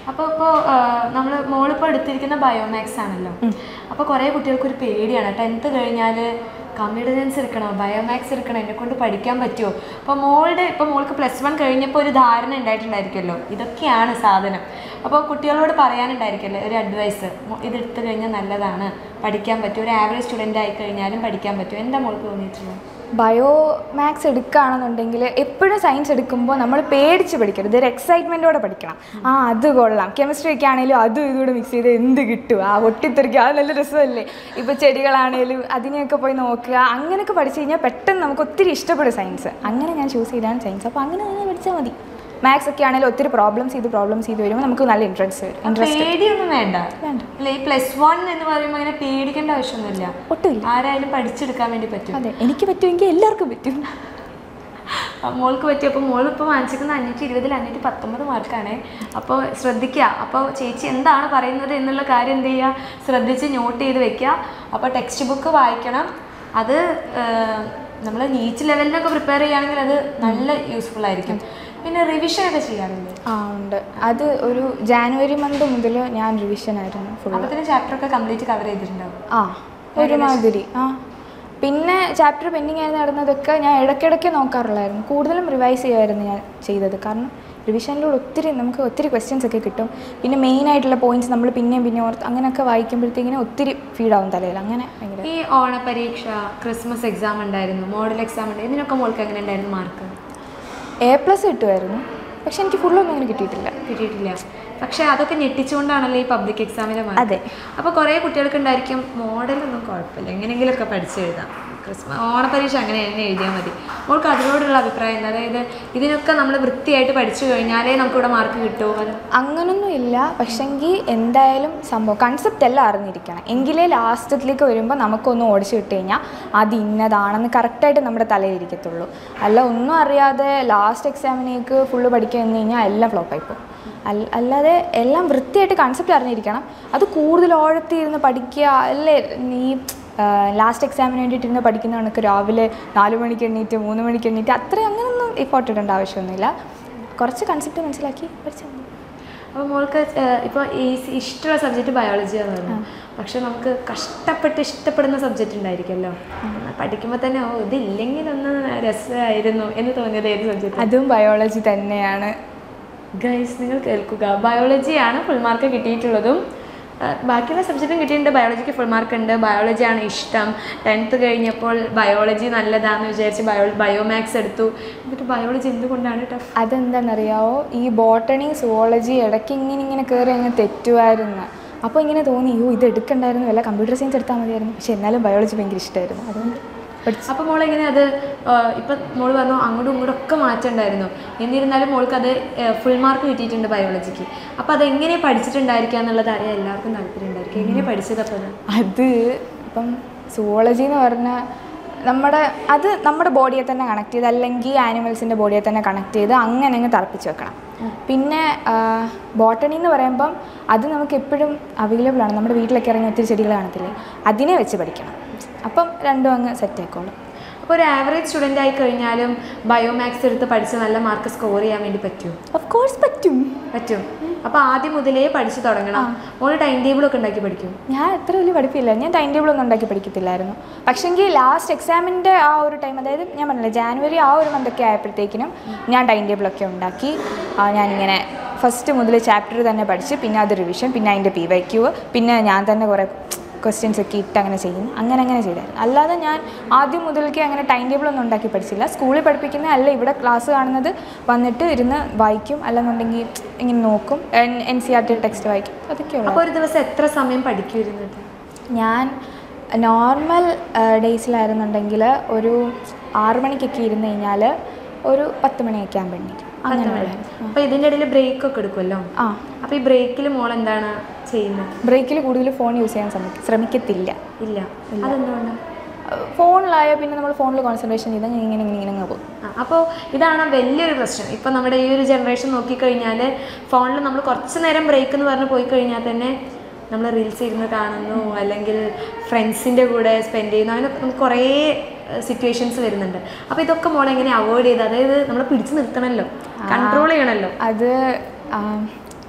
അപ്പോൾ ഇപ്പോൾ നമ്മൾ മോളിപ്പോൾ എടുത്തിരിക്കുന്ന ബയോമാക്സ് ആണല്ലോ അപ്പോൾ കുറേ കുട്ടികൾക്ക് ഒരു പേടിയാണ് ടെൻത്ത് കഴിഞ്ഞാൽ കമ്പ്യൂട്ടർ സയൻസ് എടുക്കണോ ബയോമാക്സ് എടുക്കണോ എന്നെ കൊണ്ട് പഠിക്കാൻ പറ്റുമോ അപ്പോൾ മോളുടെ ഇപ്പോൾ മോൾക്ക് പ്ലസ് വൺ കഴിഞ്ഞപ്പോൾ ഒരു ധാരണ ഉണ്ടായിട്ടുണ്ടായിരിക്കുമല്ലോ ഇതൊക്കെയാണ് സാധനം അപ്പോൾ കുട്ടികളോട് പറയാനുണ്ടായിരിക്കുമല്ലോ ഒരു അഡ്വൈസ് ഇതെടുത്ത് കഴിഞ്ഞാൽ നല്ലതാണ് പഠിക്കാൻ പറ്റും ഒരു ആവറേജ് സ്റ്റുഡൻ്റ് ആയി കഴിഞ്ഞാലും പഠിക്കാൻ പറ്റും എന്താ മോൾക്ക് തോന്നിയിട്ടുള്ളത്
ബയോ മാത്സ് എടുക്കുകയാണെന്നുണ്ടെങ്കിൽ എപ്പോഴും സയൻസ് എടുക്കുമ്പോൾ നമ്മൾ പേടിച്ച് പഠിക്കരുത് ഒരു എക്സൈറ്റ്മെൻറ്റോടെ പഠിക്കണം ആ അത് കൊള്ളാം കെമിസ്ട്രി ഒക്കെ ആണെങ്കിലും അതും ഇതുകൂടെ മിക്സ് ചെയ്ത് എന്ത് കിട്ടും ആ ഒട്ടിത്തെറിക്കുക അത് നല്ല രസമല്ലേ ഇപ്പോൾ ചെടികളാണേലും അതിനെയൊക്കെ പോയി നോക്കുക അങ്ങനെയൊക്കെ പഠിച്ചു കഴിഞ്ഞാൽ പെട്ടെന്ന് നമുക്ക് ഒത്തിരി ഇഷ്ടപ്പെടും സയൻസ് അങ്ങനെ ഞാൻ ചൂസ് ചെയ്താണ് സയൻസ് അപ്പോൾ അങ്ങനെ തന്നെ പഠിച്ചാൽ മതി മാത്സ് ഒക്കെ ആണെങ്കിലും ഒത്തിരി പ്രോബ്ലംസ് ചെയ്ത് പ്രോബ്ലംസ് ചെയ്ത് വരുമ്പോൾ നമുക്ക് നല്ല ഇൻട്രസ്റ്റ് വരും ഇൻട്രസ്റ്റ്
പേടിയൊന്നും വേണ്ട
വേണ്ട.
അല്ല ഈ പ്ലസ് വൺ എന്ന് പറയുമ്പോൾ അങ്ങനെ പേടിക്കേണ്ട ആവശ്യമൊന്നുമില്ല
ഒട്ടുമില്ല
ആരായാലും പഠിച്ചെടുക്കാൻ വേണ്ടി പറ്റും
അതെ എനിക്ക് പറ്റുമെങ്കിൽ എല്ലാവർക്കും പറ്റും
ആ, മോൾക്ക് പറ്റും അപ്പോൾ മോൾ ഇപ്പോൾ വാങ്ങിച്ചിരിക്കുന്ന അഞ്ഞൂറ്റി ഇരുപതിൽ അഞ്ഞൂറ്റി പത്തൊമ്പത് മാർക്കാണ് അപ്പോൾ ശ്രദ്ധിക്കുക അപ്പോൾ ചേച്ചി എന്താണ് പറയുന്നത് എന്നുള്ള കാര്യം എന്ത് ചെയ്യുക ശ്രദ്ധിച്ച് നോട്ട് ചെയ്ത് വെക്കുക അപ്പോൾ ടെക്സ്റ്റ് ബുക്ക് വായിക്കണം അത് നമ്മൾ നീച്ച് ലെവലിനൊക്കെ പ്രിപ്പയർ ചെയ്യുകയാണെങ്കിൽ അത് നല്ല യൂസ്ഫുൾ ആയിരിക്കും പിന്നെ റിവിഷൻ ഒക്കെ ചെയ്യാറുണ്ട്
ആ ഉണ്ട് അത് ഒരു ജാനുവരി മന്ത് മുതൽ ഞാൻ റിവിഷൻ ആയിരുന്നു ഫുൾ
അപ്പോൾ തന്നെ ചാപ്റ്റർ ഒക്കെ കംപ്ലീറ്റ് കവർ ചെയ്തിട്ടുണ്ടാവും
ആ ഒരുമാതിരി ആ പിന്നെ ചാപ്റ്റർ പെൻഡിങ് ആയി നടന്നതൊക്കെ ഞാൻ ഇടയ്ക്കിടയ്ക്ക് നോക്കാറുള്ളായിരുന്നു കൂടുതലും റിവൈസ് ചെയ്യുമായിരുന്നു ഞാൻ ചെയ്തത് കാരണം റിവിഷനിലൂടെ ഒത്തിരി നമുക്ക് ഒത്തിരി ക്വസ്റ്റ്യൻസ് ഒക്കെ കിട്ടും പിന്നെ മെയിൻ ആയിട്ടുള്ള പോയിന്റ്സ് നമ്മൾ പിന്നെയും പിന്നെ ഓർത്ത് അങ്ങനെയൊക്കെ വായിക്കുമ്പോഴത്തേക്കിനും ഒത്തിരി ഫീഡാവും തലയിൽ അങ്ങനെ ഭയങ്കര
ഈ ഓണപരീക്ഷ ക്രിസ്മസ് എക്സാം ഉണ്ടായിരുന്നു മോഡൽ എക്സാം ഉണ്ടായിരുന്നു ഇതിനൊക്കെ മോൾക്ക് എങ്ങനെ ഉണ്ടായിരുന്നു മാർക്ക്
എ പ്ലസ് കിട്ടുമായിരുന്നു പക്ഷെ എനിക്ക് ഫുള്ളൊന്നും അങ്ങനെ കിട്ടിയിട്ടില്ല
കിട്ടിയിട്ടില്ല പക്ഷെ അതൊക്കെ ഞെട്ടിച്ചുകൊണ്ടാണല്ലോ ഈ പബ്ലിക് എക്സാമിൻ്റെ മാർക്ക്
അതെ.
അപ്പോൾ കുറേ കുട്ടികൾക്ക് ഉണ്ടായിരിക്കും മോഡലൊന്നും കുഴപ്പമില്ല എങ്ങനെയെങ്കിലുമൊക്കെ പഠിച്ച് എഴുതാം ക്രിസ്മസ് ഓണപരീക്ഷ അങ്ങനെ തന്നെ എഴുതിയാൽ മതി മോൾക്ക് അതിനോടുള്ള അഭിപ്രായം എന്താ അതായത് ഇതിനൊക്കെ നമ്മൾ വൃത്തിയായിട്ട് പഠിച്ചു കഴിഞ്ഞാലേ നമുക്കിവിടെ മാർക്ക് കിട്ടുമോ അത്
അങ്ങനൊന്നും ഇല്ല പക്ഷെങ്കിൽ എന്തായാലും സംഭവം കൺസെപ്റ്റ് എല്ലാം അറിഞ്ഞിരിക്കണം എങ്കിലേ ലാസ്റ്റത്തിലേക്ക് വരുമ്പോൾ നമുക്കൊന്ന് ഓടിച്ചു വിട്ട് കഴിഞ്ഞാൽ അത് ഇന്നതാണെന്ന് കറക്റ്റായിട്ട് നമ്മുടെ തലയിലിരിക്കത്തുള്ളൂ അല്ല ഒന്നും അറിയാതെ ലാസ്റ്റ് എക്സാമിനേക്ക് ഫുള്ള് പഠിക്കുക എന്ന് കഴിഞ്ഞാൽ എല്ലാം ഫ്ലോപ്പായി പോകും അല്ല അല്ലാതെ എല്ലാം വൃത്തിയായിട്ട് കൺസെപ്റ്റ് അറിഞ്ഞിരിക്കണം അത് കൂടുതൽ ഓഴത്തിയിരുന്ന് പഠിക്കുക അല്ലേ ഈ ലാസ്റ്റ് എക്സാമിന് വേണ്ടിയിട്ട് ഇരുന്ന് പഠിക്കുന്ന കണക്ക് രാവിലെ നാല് മണിക്ക് എണ്ണീറ്റ് മൂന്ന് മണിക്ക് എണ്ണീറ്റ് അത്രയും അങ്ങനെയൊന്നും എഫോർട്ട് ഇടേണ്ട ആവശ്യമൊന്നുമില്ല കുറച്ച് കൺസെപ്റ്റ് മനസ്സിലാക്കി പഠിച്ചാൽ മതി
അപ്പോൾ മോൾക്ക് ഇപ്പോൾ ഈ ഇഷ്ടമുള്ള സബ്ജക്റ്റ് ബയോളജിയാണ് പറഞ്ഞു പക്ഷെ നമുക്ക് കഷ്ടപ്പെട്ട് ഇഷ്ടപ്പെടുന്ന സബ്ജക്റ്റ് ഉണ്ടായിരിക്കുമല്ലോ പഠിക്കുമ്പോൾ തന്നെ ഓ ഇതില്ലെങ്കിൽ ഒന്ന് രസമായിരുന്നു എന്ന് തോന്നിയത് ഏത് സബ്ജക്റ്റ്
അതും ബയോളജി തന്നെയാണ്
ഗൈസ് നിങ്ങൾ കേൾക്കുക ബയോളജിയാണ് ഫുൾ മാർക്ക് കിട്ടിയിട്ടുള്ളതും ആ, ബാക്കിയുള്ള സബ്ജക്റ്റും കിട്ടിയിട്ടുണ്ട് ബയോളജിക്ക് ഫുൾ മാർക്ക് ഉണ്ട് ബയോളജിയാണ് ഇഷ്ടം ടെൻത്ത് കഴിഞ്ഞപ്പോൾ ബയോളജി നല്ലതാണെന്ന് വിചാരിച്ച് ബയോ ബയോമാക്സ് എടുത്തു എന്നിട്ട് ബയോളജി എന്തുകൊണ്ടാണ് ടഫ്
അതെന്താണെന്നറിയാവോ ഈ ബോട്ടണി സുവോളജി ഇടയ്ക്ക് ഇങ്ങനെ ഇങ്ങനെ കയറി അങ്ങ് തെറ്റുമായിരുന്നു അപ്പോൾ ഇങ്ങനെ തോന്നി അയ്യോ ഇത് എടുക്കണ്ടായിരുന്നു വല്ല കമ്പ്യൂട്ടർ സയൻസ് എടുത്താൽ മതിയായിരുന്നു പക്ഷെ എന്നാലും ബയോളജി ഭയങ്കര ഇഷ്ടമായിരുന്നു അതുകൊണ്ട് പഠിച്ചു
അപ്പോൾ മോൾ എങ്ങനെ അത് ഇപ്പം മോൾ പറഞ്ഞു അങ്ങോട്ടും ഇങ്ങോട്ടും ഒക്കെ മാറ്റം ഉണ്ടായിരുന്നു എന്നിരുന്നാലും മോൾക്ക് അത് ഫുൾ മാർക്ക് കിട്ടിയിട്ടുണ്ട് ബയോളജിക്ക് അപ്പോൾ അത് എങ്ങനെ പഠിച്ചിട്ടുണ്ടായിരിക്കുക എന്നുള്ളത് അറിയാൻ എല്ലാവർക്കും താല്പര്യം ഉണ്ടായിരിക്കും എങ്ങനെ പഠിച്ചത് അപ്പോൾ അത്
അത് ഇപ്പം സുവോളജി എന്ന് പറഞ്ഞാൽ നമ്മുടെ അത് നമ്മുടെ ബോഡിയെ തന്നെ കണക്ട് ചെയ്ത് അല്ലെങ്കിൽ ആനിമൽസിൻ്റെ ബോഡിയെ തന്നെ കണക്ട് ചെയ്ത് അങ്ങനെ അങ്ങ് തിളപ്പിച്ച് വെക്കണം പിന്നെ ബോട്ടണി എന്ന് പറയുമ്പം അത് നമുക്ക് എപ്പോഴും അവൈലബിൾ ആണ് നമ്മുടെ വീട്ടിലൊക്കെ ഇറങ്ങി ഒത്തിരി ചെടികൾ കാണത്തില്ലേ അതിനെ വെച്ച് പഠിക്കണം അപ്പം രണ്ടും അങ്ങ് സെറ്റ് ആയിക്കോളും
അപ്പോൾ ഒരു ആവറേജ് സ്റ്റുഡൻ്റ് ആയി കഴിഞ്ഞാലും ബയോമാക്സ് എടുത്ത് പഠിച്ച് നല്ല മാർക്ക് സ്കോർ ചെയ്യാൻ വേണ്ടി പറ്റുമോ
ഓഫ് കോഴ്സ് പറ്റും
പറ്റും അപ്പോൾ ആദ്യം മുതലേ പഠിച്ചു തുടങ്ങണം മോള് ടൈം ടേബിൾ ഒക്കെ ഉണ്ടാക്കി പഠിക്കും
ഞാൻ അത്ര വലിയ പഠിപ്പില്ല ഞാൻ ടൈം ടേബിൾ ഒന്നും ഉണ്ടാക്കി പഠിക്കത്തില്ലായിരുന്നു പക്ഷേങ്കിൽ ലാസ്റ്റ് എക്സാമിൻ്റെ ആ ഒരു ടൈം അതായത് ഞാൻ പറഞ്ഞില്ല ജാനുവരി ആ ഒരു മന്തൊക്കെ ആയപ്പോഴത്തേക്കിനും ഞാൻ ടൈം ടേബിളൊക്കെ ഉണ്ടാക്കി ആ, ഞാനിങ്ങനെ ഫസ്റ്റ് മുതൽ ചാപ്റ്റർ തന്നെ പഠിച്ച് പിന്നെ അത് റിവിഷൻ പിന്നെ അതിൻ്റെ പി വൈ ക്യൂ പിന്നെ ഞാൻ തന്നെ കുറേ ക്വസ്റ്റ്യൻസ് ഒക്കെ ഇട്ട് അങ്ങനെ ചെയ്യും അങ്ങനെ അങ്ങനെ ചെയ്തായിരുന്നു അല്ലാതെ ഞാൻ ആദ്യം മുതൽക്കേ അങ്ങനെ ടൈം ടേബിൾ ഒന്നും ഉണ്ടാക്കി പഠിച്ചില്ല സ്കൂളിൽ പഠിപ്പിക്കുന്ന അല്ല ഇവിടെ ക്ലാസ് കാണുന്നത് വന്നിട്ട് ഇരുന്ന് വായിക്കും അല്ലെന്നുണ്ടെങ്കിൽ ഇങ്ങനെ നോക്കും N C R T text വായിക്കും അതൊക്കെയുള്ളൂ
അപ്പോൾ ഒരു ദിവസം എത്ര സമയം പഠിക്കുമായിരുന്നത്
ഞാൻ നോർമൽ ഡേയ്സിലായിരുന്നുണ്ടെങ്കിൽ ഒരു ആറ് മണിക്കൊക്കെ ഇരുന്ന് കഴിഞ്ഞാൽ ഒരു പത്ത് മണിയൊക്കെ ആകുമ്പോൾ എണീക്കും അങ്ങനെയുള്ള
അപ്പോൾ ഇതിൻ്റെ ഇടയിൽ ബ്രേക്ക് ഒക്കെ എടുക്കുമല്ലോ
ആ
അപ്പോൾ ഈ ബ്രേക്കിൽ മോൾ എന്താണ് ചെയ്യുന്നത്
ബ്രേക്കിൽ കൂടുതൽ ഫോൺ യൂസ് ചെയ്യാൻ ശ്രമിക്ക ശ്രമിക്കത്തില്ല
ഇല്ല അതെന്തുകൊണ്ടാണ്
ഫോണിലായ പിന്നെ നമ്മൾ ഫോണിൽ കോൺസെൻട്രേഷൻ ചെയ്താൽ ഇങ്ങനെ ഇങ്ങനെ ഇങ്ങനെ അങ്ങ് പോകും
അപ്പോൾ ഇതാണ് വലിയൊരു പ്രശ്നം ഇപ്പം നമ്മുടെ ഈ ഒരു ജനറേഷൻ നോക്കിക്കഴിഞ്ഞാൽ ഫോണിൽ നമ്മൾ കുറച്ച് നേരം ബ്രേക്ക് എന്ന് പറഞ്ഞ് പോയി കഴിഞ്ഞാൽ തന്നെ നമ്മൾ റീൽസ് ഇരുന്ന് കാണുന്നു അല്ലെങ്കിൽ ഫ്രണ്ട്സിൻ്റെ കൂടെ സ്പെൻഡ് ചെയ്യുന്നു അങ്ങനെ നമുക്ക് കുറേ സിറ്റുവേഷൻസ് വരുന്നുണ്ട് അപ്പോൾ ഇതൊക്കെ മോളെ എങ്ങനെ അവോയ്ഡ് ചെയ്ത് അതായത് നമ്മൾ പിടിച്ചു നിർത്തണമല്ലോ കൺട്രോൾ ചെയ്യണമല്ലോ
അത് ആ,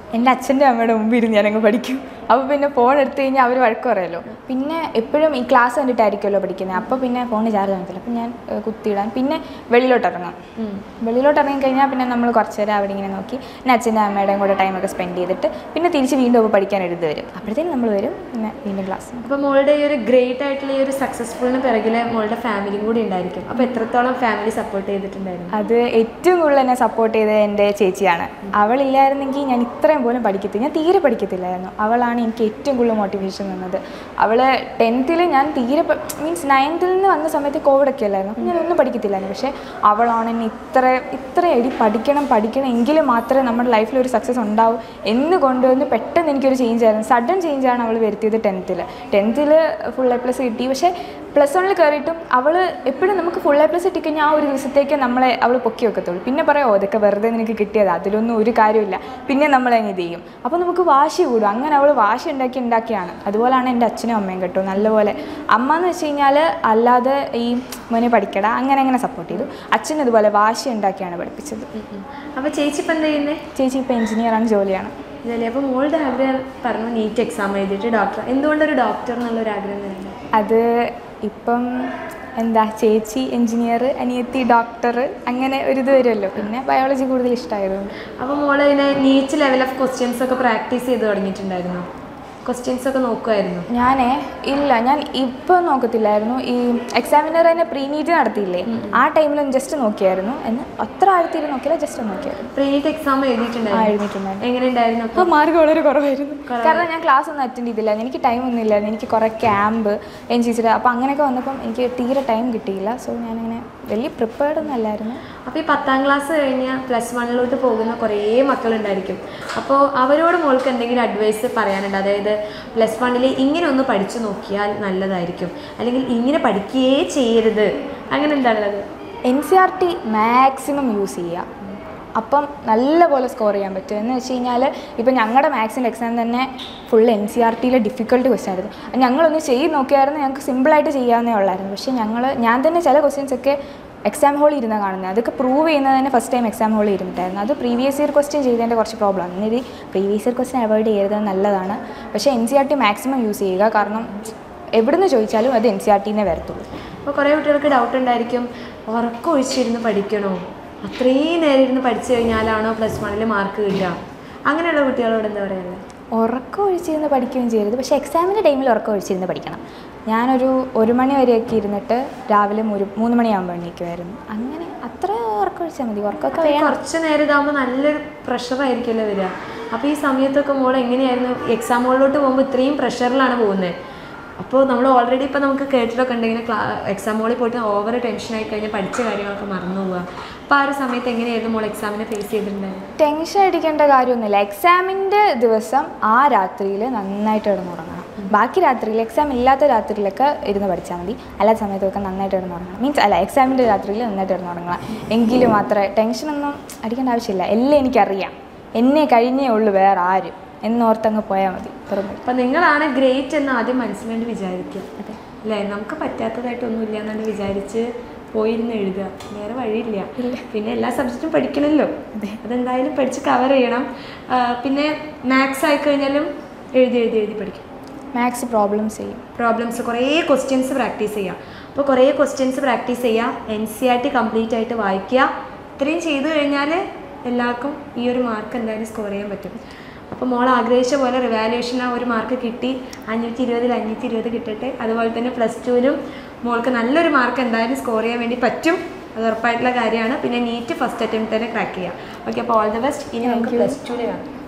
എൻ്റെ അച്ഛൻ്റെ അമ്മയുടെ മുമ്പിൽ ഇരുന്ന് ഞാനങ്ങ് പഠിക്കും അപ്പോൾ പിന്നെ ഫോൺ എടുത്തു കഴിഞ്ഞാൽ അവർ വഴക്ക് പറയുമല്ലോ പിന്നെ എപ്പോഴും ഈ ക്ലാസ് കണ്ടിട്ടായിരിക്കുമല്ലോ പഠിക്കുന്നത് അപ്പോൾ പിന്നെ ഫോണിൽ ചാർജ് കാണത്തില്ല അപ്പം ഞാൻ ഏഹ്, കുത്തിയിടാൻ പിന്നെ വെളിയിലോട്ട് ഇറങ്ങാം വെളിയിലോട്ട് ഇറങ്ങി കഴിഞ്ഞാൽ പിന്നെ നമ്മൾ കുറച്ച് നേരം അവിടെ ഇങ്ങനെ നോക്കി പിന്നെ അച്ഛൻ്റെ അമ്മയുടെയും കൂടെ ടൈമൊക്കെ സ്പെൻഡ് ചെയ്തിട്ട് പിന്നെ തിരിച്ച് വീണ്ടും അപ്പോൾ പഠിക്കാൻ എഴുതി വരും അപ്പോഴത്തേനും നമ്മൾ വരും പിന്നെ വീണ്ടും ക്ലാസ്
അപ്പോൾ മോളുടെ ഈ ഒരു ഗ്രേറ്റ് ആയിട്ടുള്ള ഈ ഒരു സക്സസ്ഫുള്ളിന് പിറകിലെ മോളുടെ ഫാമിലിയും കൂടി ഉണ്ടായിരിക്കും അപ്പോൾ എത്രത്തോളം ഫാമിലി സപ്പോർട്ട് ചെയ്തിട്ടുണ്ടായിരുന്നു
അത് ഏറ്റവും കൂടുതൽ എന്നെ സപ്പോർട്ട് ചെയ്തത് എൻ്റെ ചേച്ചിയാണ് അവളില്ലായിരുന്നെങ്കിൽ ഞാൻ ഇത്രയും പോലും പഠിക്കത്തില്ല ഞാൻ തീരെ പഠിക്കത്തില്ലായിരുന്നു അവളാണ് എനിക്ക് ഏറ്റവും കൂടുതൽ മോട്ടിവേഷൻ തന്നത് അവൾ ടെൻത്തിൽ ഞാൻ തീരെ മീൻസ് നയൻത്തിൽ നിന്ന് വന്ന സമയത്ത് കോവിഡൊക്കെ അല്ലായിരുന്നു അപ്പം ഞാൻ ഒന്നും പഠിക്കത്തില്ലായിരുന്നു പക്ഷേ അവളാണ് എന്നെ ഇത്ര ഇത്ര എടി പഠിക്കണം പഠിക്കണം എങ്കിലും മാത്രമേ നമ്മുടെ ലൈഫിൽ ഒരു സക്സസ് ഉണ്ടാവൂ എന്ന് കൊണ്ടുവന്ന് പെട്ടെന്ന് എനിക്കൊരു ചേഞ്ച് ആയിരുന്നു സഡൻ ചേഞ്ചാണ് അവൾ വരുത്തിയത് ടെൻത്തിൽ ടെൻത്തിൽ ഫുൾ എ പ്ലസ് കിട്ടി പക്ഷേ പ്ലസ് വണ്ണിൽ കയറിയിട്ടും അവൾ എപ്പോഴും നമുക്ക് ഫുൾ എ പ്ലസ് കിട്ടിക്കഴിഞ്ഞാൽ ആ ഒരു ദിവസത്തേക്ക് നമ്മളെ അവൾ പൊക്കി വെക്കത്തുള്ളൂ പിന്നെ പറയാമോ ഇതൊക്കെ വെറുതെ നിനക്ക് കിട്ടിയത് അതിലൊന്നും ഒരു കാര്യമില്ല പിന്നെ നമ്മൾ അങ്ങ് ഇത് ചെയ്യും അപ്പോൾ നമുക്ക് വാശി കൂടും അങ്ങനെ അവൾ വാശി ഉണ്ടാക്കി ഉണ്ടാക്കിയാണ് അതുപോലെയാണ് എൻ്റെ അച്ഛനും അമ്മയും കേട്ടോ നല്ലപോലെ അമ്മ എന്ന് വെച്ച് കഴിഞ്ഞാൽ അല്ലാതെ ഈ മോനെ പഠിക്കട അങ്ങനെ അങ്ങനെ സപ്പോർട്ട് ചെയ്തു അച്ഛൻ ഇതുപോലെ വാശി ഉണ്ടാക്കിയാണ് പഠിപ്പിച്ചത്
അപ്പോൾ ചേച്ചി ഇപ്പം എന്താ ചെയ്യുന്നത്
ചേച്ചി ഇപ്പോൾ എഞ്ചിനീയറാണ് ജോലിയാണ്
ഇതല്ലേ അപ്പോൾ മോളുടെ ആഗ്രഹം പറഞ്ഞു നീറ്റ് എക്സാം എഴുതിയിട്ട് ഡോക്ടർ എന്തുകൊണ്ടൊരു ഡോക്ടർ എന്നുള്ളൊരു ആഗ്രഹം തന്നെ
അത് ഇപ്പം എന്താ ചേച്ചി എഞ്ചിനീയർ അനിയത്തി ഡോക്ടർ അങ്ങനെ ഒരു ഇത് വരുമല്ലോ പിന്നെ ബയോളജി കൂടുതൽ ഇഷ്ടമായതുകൊണ്ട്
അപ്പോൾ മോള് ഇതിനെ നീറ്റ് ലെവൽ ഓഫ് ക്വസ്റ്റ്യൻസ് ഒക്കെ പ്രാക്ടീസ് ചെയ്ത് തുടങ്ങിയിട്ടുണ്ടായിരുന്നു ക്വസ്റ്റ്യൻസ് ഒക്കെ നോക്കുമായിരുന്നു
ഞാനേ ഇല്ല ഞാൻ ഇപ്പം നോക്കത്തില്ലായിരുന്നു ഈ എക്സാമിനർ തന്നെ പ്രീ നീറ്റ് നടത്തിയില്ലേ ആ ടൈമിലൊന്ന് ജസ്റ്റ് നോക്കിയായിരുന്നു എന്ന് അത്ര ആഴത്തിൽ നോക്കിയില്ല ജസ്റ്റ് നോക്കിയായിരുന്നു
പ്രീ നീറ്റ് എക്സാം
ആ
എഴുതിയിട്ടുണ്ടായിരുന്നു
എഴുതിയിട്ടുണ്ടായിരുന്നു
എങ്ങനെ ഉണ്ടായിരുന്നു
അപ്പോൾ മാർക്ക് വളരെ കുറവായിരുന്നു കാരണം ഞാൻ ക്ലാസ് ഒന്നും അറ്റൻഡ് ചെയ്തില്ല എനിക്ക് ടൈം ഒന്നും ഇല്ലായിരുന്നു എനിക്ക് കുറേ ക്യാമ്പ് എൻ സി സിയുടെ അപ്പോൾ അങ്ങനെയൊക്കെ വന്നപ്പം എനിക്ക് തീരെ ടൈം കിട്ടിയില്ല സോ ഞാനിങ്ങനെ വലിയ പ്രിപ്പയർഡ് ഒന്നും അല്ലായിരുന്നു
അപ്പോൾ ഈ പത്താം ക്ലാസ് കഴിഞ്ഞ് പ്ലസ് വണ്ണിലോട്ട് പോകുന്ന കുറേ മക്കളുണ്ടായിരിക്കും അപ്പോൾ അവരോട് മോൾക്ക് എന്തെങ്കിലും അഡ്വൈസ് പറയാനുണ്ട് അതായത് പ്ലസ് വണ്ണിൽ ഇങ്ങനെ ഒന്ന് പഠിച്ചു നോക്കിയാൽ നല്ലതായിരിക്കും അല്ലെങ്കിൽ ഇങ്ങനെ പഠിക്കുകയേ ചെയ്യരുത് അങ്ങനെ എന്താണുള്ളത്
N C R T maximum use ചെയ്യുക അപ്പം നല്ലപോലെ സ്കോർ ചെയ്യാൻ പറ്റും എന്ന് വെച്ച് കഴിഞ്ഞാൽ ഇപ്പം ഞങ്ങളുടെ മാത്സിൻ്റെ എക്സാം തന്നെ ഫുൾ എൻ സി ആർ ടിയിലെ ഡിഫിക്കൽട്ട് ക്വസ്റ്റ്യൻ ആയിരുന്നു അത് ഞങ്ങളൊന്ന് ചെയ്ത് നോക്കിയായിരുന്നു ഞങ്ങൾക്ക് സിമ്പിളായിട്ട് ചെയ്യാവുന്നേ ഉള്ളായിരുന്നു പക്ഷേ ഞങ്ങൾ ഞാൻ തന്നെ ചില ക്വസ്റ്റ്യൻസ് ഒക്കെ എക്സാം ഹോളിൽ ഇരുന്ന കാണുന്നത് അതൊക്കെ പ്രൂവ് ചെയ്യുന്നത് തന്നെ ഫസ്റ്റ് ടൈം എക്സാം ഹോളിൽ ഇരുന്നിട്ടായിരുന്നു അത് പ്രീവിയസ് ഇയർ ക്വസ്റ്റ്യൻ ചെയ്തതിൻ്റെ കുറച്ച് പ്രോബ്ലം ആണ് ഇനി പ്രീവിയസ് ഇയർ ക്വസ്റ്റ്യൻ അവോയ്ഡ് ചെയ്യരുത് നല്ലതാണ് പക്ഷേ N C R T maximum use ചെയ്യുക കാരണം എവിടുന്ന് ചോദിച്ചാലും അത് എൻ സി ആർ ടിന്നേ വരത്തുള്ളൂ
അപ്പോൾ കുറേ കുട്ടികൾക്ക് ഡൗട്ട് ഉണ്ടായിരിക്കും ഉറക്കം ഒഴിച്ചിരുന്ന് പഠിക്കണോ അത്രയും നേരം ഇരുന്ന് പഠിച്ചു കഴിഞ്ഞാലാണോ പ്ലസ് വണ്ണിൽ മാർക്ക് കിട്ടുക അങ്ങനെയുള്ള കുട്ടികളോട് എന്താ പറയുന്നത്
ഉറക്കം ഒഴിച്ചിരുന്ന് പഠിക്കുകയും ചെയ്യരുത് പക്ഷേ എക്സാമിൻ്റെ ടൈമിൽ ഉറക്കം ഒഴിച്ചിരുന്ന് പഠിക്കണം ഞാനൊരു ഒരു മണി വരെയൊക്കെ ഇരുന്നിട്ട് രാവിലെ ഒരു മൂന്ന് മണിയാകുമ്പോൾ എണീക്കുമായിരുന്നു അങ്ങനെ അത്ര ഉറക്കം ഒഴിച്ചാൽ മതി ഉറക്കമൊക്കെ വേണം
കുറച്ച് നേരം ഇതാകുമ്പോൾ നല്ലൊരു പ്രഷറായിരിക്കുമല്ലോ വരിക അപ്പോൾ ഈ സമയത്തൊക്കെ മോൾ എങ്ങനെയായിരുന്നു എക്സാം ഹോളിലോട്ട് പോകുമ്പോൾ ഇത്രയും പ്രഷറിലാണ് പോകുന്നത് അപ്പോൾ നമ്മൾ ഓൾറെഡി ഇപ്പോൾ നമുക്ക് കേട്ടിട്ടൊക്കെ ഉണ്ടെങ്കിൽ ക്ലാ എക്സാം ഹോളിൽ പോയിട്ട് ഓവർ ടെൻഷൻ ആയി കഴിഞ്ഞാൽ പഠിച്ച കാര്യങ്ങളൊക്കെ മറന്നു പോവുക അപ്പോൾ ആ ഒരു സമയത്ത് എങ്ങനെയായിരുന്നു മോൾ എക്സാമിനെ ഫേസ് ചെയ്തിട്ടുണ്ടായിരുന്നത്
ടെൻഷൻ അടിക്കേണ്ട കാര്യമൊന്നുമില്ല എക്സാമിൻ്റെ ദിവസം ആ രാത്രിയിൽ നന്നായിട്ട് കിടന്നുറങ്ങണം ബാക്കി രാത്രിയിൽ എക്സാം ഇല്ലാത്ത രാത്രിയിലൊക്കെ ഇരുന്ന് പഠിച്ചാൽ മതി അല്ലാത്ത സമയത്തൊക്കെ നന്നായിട്ട് കിടന്നുറങ്ങണം മീൻസ് അല്ല എക്സാമിൻ്റെ രാത്രിയിൽ നന്നായിട്ട് കിടന്നുറങ്ങണം എങ്കിലും മാത്രമേ ടെൻഷനൊന്നും അടിക്കേണ്ട ആവശ്യമില്ല എല്ലാം എനിക്കറിയാം എന്നെ കഴിഞ്ഞേ ഉള്ളൂ വേറെ ആരും എന്നോർത്തങ്ങ് പോയാൽ മതി തുറന്നു
അപ്പോൾ നിങ്ങളാണ് ഗ്രേറ്റ് എന്ന് ആദ്യം മനസ്സിലുണ്ട് വിചാരിക്കുക അല്ലേ നമുക്ക് പറ്റാത്തതായിട്ടൊന്നുമില്ല എന്നാണ് വിചാരിച്ച് പോയിരുന്ന് എഴുതുക വേറെ വഴിയില്ല പിന്നെ എല്ലാ സബ്ജക്റ്റും പഠിക്കണമല്ലോ അതെന്തായാലും പഠിച്ച് കവർ ചെയ്യണം ആ, പിന്നെ മാത്സ് ആയിക്കഴിഞ്ഞാലും എഴുതി എഴുതി എഴുതി പഠിക്കും
മാത്സ് പ്രോബ്ലംസ് ചെയ്യും
പ്രോബ്ലംസ് കുറേ ക്വസ്റ്റ്യൻസ് പ്രാക്ടീസ് ചെയ്യുക അപ്പോൾ കുറേ ക്വസ്റ്റ്യൻസ് പ്രാക്ടീസ് ചെയ്യുക N C R T complete ആയിട്ട് വായിക്കുക ഇത്രയും ചെയ്തു കഴിഞ്ഞാൽ എല്ലാവർക്കും ഈ ഒരു മാർക്ക് എന്തായാലും സ്കോർ ചെയ്യാൻ പറ്റും അപ്പോൾ മോൾ ആഗ്രഹിച്ച പോലെ റിവാലുവേഷൻ ആ ഒരു മാർക്ക് കിട്ടി അഞ്ഞൂറ്റി ഇരുപതിൽ അഞ്ഞൂറ്റി ഇരുപത് കിട്ടട്ടെ അതുപോലെ തന്നെ പ്ലസ് ടുവിലും മോൾക്ക് നല്ലൊരു മാർക്ക് എന്തായാലും സ്കോർ ചെയ്യാൻ വേണ്ടി പറ്റും അത് ഉറപ്പായിട്ടുള്ള കാര്യമാണ് പിന്നെ നീറ്റ് ഫസ്റ്റ് അറ്റംപ്റ്റ് തന്നെ ക്രാക്ക് ചെയ്യുക ഓക്കെ അപ്പോൾ ഓൾ ദി ബെസ്റ്റ് ഇനി നമുക്ക് പ്ലസ് ടുവിൽ കാണാം